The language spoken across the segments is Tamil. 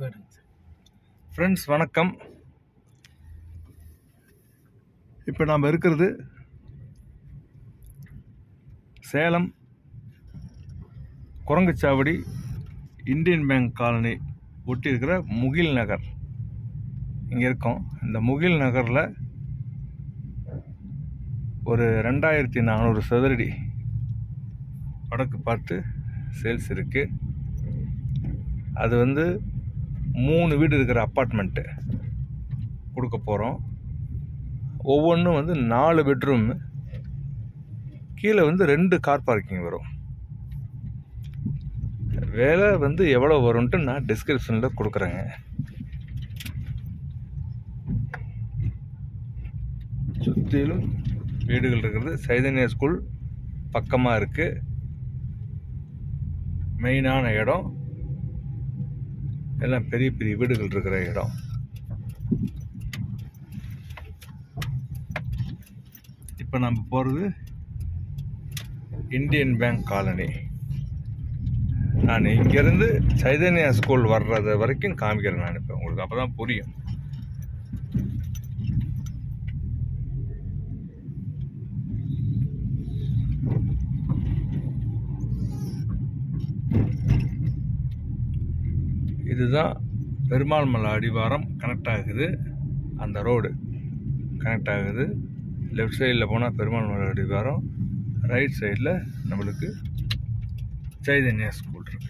போயிடுங்க சார் ஃப்ரெண்ட்ஸ் வணக்கம் இப்போ நாம் இருக்கிறது Salem Kuranguchavadi Indian bank colony ஒட்டி இருக்கிற முகில் நகர் இங்கே இருக்கோம் இந்த முகில் நகரில் ஒரு ரெண்டாயிரத்தி நானூறு சதுரடி வடக்கு பார்த்து சேல்ஸ் இருக்குது அது வந்து மூணு வீடு இருக்கிற அப்பார்ட்மெண்ட்டு கொடுக்க போகிறோம் ஒவ்வொன்றும் வந்து நாலு பெட்ரூம் கீழே வந்து ரெண்டு கார் பார்க்கிங் வரும் வேலை வந்து எவ்வளோ வரும்ன்ட்டு நான் டிஸ்கிரிப்ஷனில் கொடுக்குறேங்க சுற்றிலும் வீடுகள் இருக்கிறது சைதன்யா ஸ்கூல் பக்கமாக இருக்குது மெயினான இடம் எல்லாம் பெரிய பெரிய வீடுகள் இருக்கிற இடம் இப்போ நம்ம போகிறது இந்தியன் பேங்க் காலனி நான் இங்கேருந்து சைதன்யா ஸ்கூல் வர்றது வரைக்கும் காமிக்கிறேன் நான் இப்போ உங்களுக்கு அப்போ தான் புரியும் இதுதான் பெருமாள் மலை அடிவாரம் கனெக்ட் ஆகுது அந்த ரோடு கனெக்ட் ஆகுது லெஃப்ட் சைடில் போனால் பெருமாள் மலை அடிவாரம் ரைட் சைடில் நம்மளுக்கு சைதன்யா ஸ்கூல் இருக்கு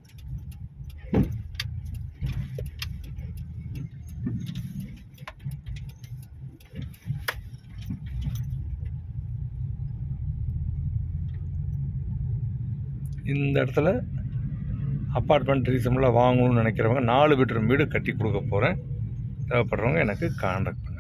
இந்த இடத்துல அப்பார்ட்மெண்ட் ரீசனபிளாக வாங்கணும்னு நினைக்கிறவங்க நாலு பெட்ரூம் வீடு கட்டி கொடுக்க போகிறேன் தேவைப்படுறவங்க எனக்கு காண்டாக்ட் பண்ணுங்கள்